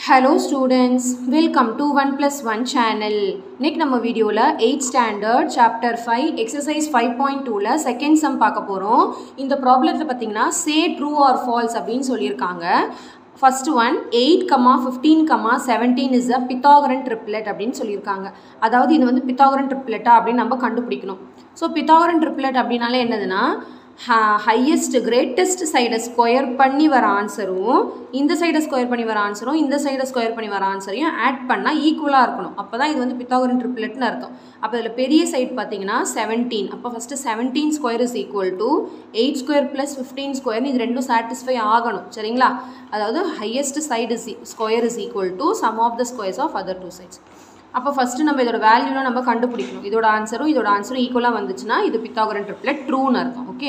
Hello students welcome to one plus one channel இன்னைக்கு நம்ம வீடியோவில் eight standard chapter five exercise five point டூவில் second sum பார்க்க போகிறோம் இந்த ப்ராப்ளத்தில் பார்த்தீங்கன்னா சே ட்ரூ ஆர் ஃபால்ஸ் அப்படின்னு சொல்லியிருக்காங்க first one eight comma fifteen comma seventeen is a Pythagorean triplet அப்படின்னு சொல்லியிருக்காங்க அதாவது இது வந்து பித்தாகரன் ட்ரிப்லெட்டா அப்படின்னு நம்ம கண்டுபிடிக்கணும் ஸோ பித்தாகரன் ட்ரிப்லெட் அப்படின்னாலே என்னதுன்னா ஹையஸ்ட் கிரேட்டஸ்ட் சைடை ஸ்கொயர் பண்ணி வர ஆன்சரும் இந்த சைடை ஸ்கொயர் பண்ணி வர ஆன்சரும் இந்த சைடை ஸ்கொயர் பண்ணி வர ஆன்சரையும் ஆட் பண்ணால் ஈக்குவலாக இருக்கணும் அப்போ தான் இது வந்து பித்தாகரன் ட்ரிப்லெட்னு அர்த்தம் அப்போ இதில் பெரிய சைட் பார்த்தீங்கன்னா செவன்டீன் அப்போ first seventeen square is equal to eight square plus fifteen ஸ்கொயர்னு இது ரெண்டும் சாட்டிஸ்ஃபை ஆகணும் சரிங்களா அதாவது highest side is square is equal to sum of the squares of other two sides அப்போ ஃபஸ்ட்டு நம்ம இதோட வேல்யூலாம் நம்ம கண்டுபிடிக்கணும் இதோட ஆன்சரும் இதோட ஆன்சரும் ஈக்குவலாக வந்துச்சுன்னா இது பித்தாகரன் ட்ரிப்லெட் ட்ரூன்னு அர்த்தம் ஓகே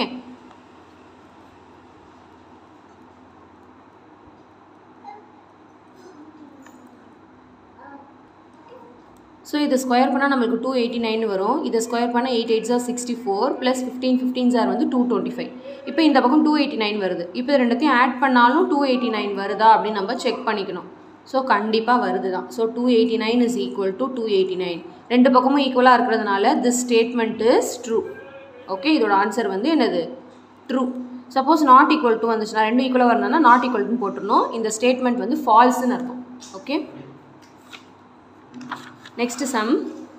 ஸோ இதை ஸ்கொயர் பண்ணால் நம்மளுக்கு டூ எயிட்டி நைன் வரும் இதை ஸ்கொயர் பண்ணால் எயிட் எயிட் ஜார் sixty four plus fifteen fifteen ஜார் வந்து டூ டுவெண்ட்டி ஃபைவ் இப்போ இந்த பக்கம் டூ எயிட்டி நைன் வருது இப்போ ரெண்டுத்தையும் ஆட் பண்ணாலும் டூ எயிட்டி நைன் வருதா அப்படின்னு நம்ம செக் பண்ணிக்கணும் ஸோ கண்டிப்பாக வருது தான் so two eighty nine is equal to two eighty nine ரெண்டு பக்கமும் ஈக்குவலாக இருக்கிறதுனால this statement is true okay இதோட ஆன்சர் வந்து என்னது true suppose not equal to வந்துச்சுன்னா ரெண்டும் ஈக்குவலாக வரணும்னா நாட் ஈக்குவல் டுன்னு போட்டுருணும் இந்த ஸ்டேட்மெண்ட் வந்து ஃபால்ஸ்னு அர்த்தம் okay next sum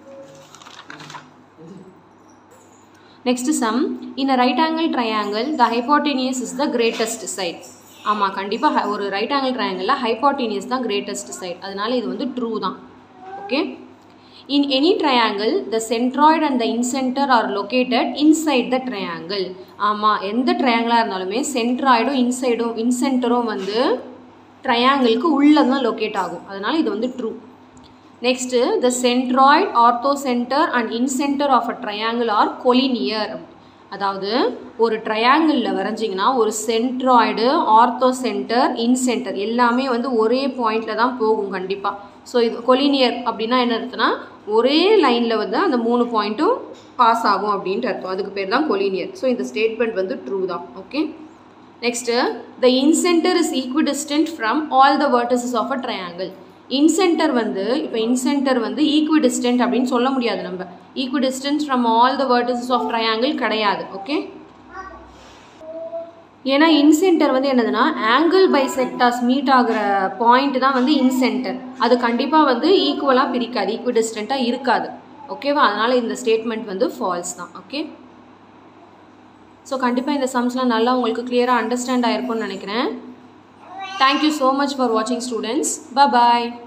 next sum in a right angle triangle the hypotenuse is the greatest side ஆமாம் கண்டிப்பாக ஒரு ரைட் ஆங்கிள் ட்ரையாங்கிளில் ஹைபாட்டினியஸ் தான் கிரேட்டஸ்ட் சைட் அதனால இது வந்து ட்ரூ தான் okay in any triangle the centroid and the incentre are located inside the triangle ஆமாம் எந்த ட்ரையாங்கிளாக இருந்தாலுமே சென்ட்ராய்டும் இன்சைடும் இன்சென்டரும் வந்து ட்ரையாங்கிளுக்கு உள்ளே தான் லொக்கேட் ஆகும் அதனால் இது வந்து true next the centroid orthocentre and incentre of a triangle are collinear அதாவது ஒரு ட்ரையாங்கிளில் வரைஞ்சிங்கன்னா ஒரு சென்ட்ராய்டு ஆர்த்தோ சென்டர் இன்சென்டர் எல்லாமே வந்து ஒரே பாயிண்டில் தான் போகும் கண்டிப்பாக ஸோ இது கொலினியர் அப்படின்னா என்ன அர்த்தம்னா ஒரே லைனில் வந்து அந்த மூணு பாயிண்ட்டும் பாஸ் ஆகும் அப்படின்ட்டு அர்த்தம் அதுக்கு பேர் தான் கொலினியர் ஸோ இந்த ஸ்டேட்மெண்ட் வந்து ட்ரூ தான் okay next the incentre is equidistant from all the vertices of a triangle incentre வந்து இப்போ இன்சென்டர் வந்து ஈக்விடிஸ்டன்ட் அப்படின்னு சொல்ல முடியாது நம்ம equidistance from all the vertices of triangle கிடையாது ஓகே ஏன்னா இன்சென்டர் வந்து என்னதுன்னா ஆங்கிள் பை செக்டாஸ் மீட் ஆகிற பாயிண்ட் தான் வந்து இன்சென்டர் அது கண்டிப்பாக வந்து ஈக்குவலாக பிரிக்காது ஈக்விடிஸ்டண்ட்டாக இருக்காது ஓகேவா அதனால் இந்த ஸ்டேட்மெண்ட் வந்து ஃபால்ஸ் தான் ஓகே ஸோ கண்டிப்பாக இந்த சம்ஸ்லாம் நல்லா உங்களுக்கு கிளியராக அண்டர்ஸ்டாண்ட் ஆகிருக்கும்னு நினைக்கிறேன் Thank you so much for watching students. Bye bye.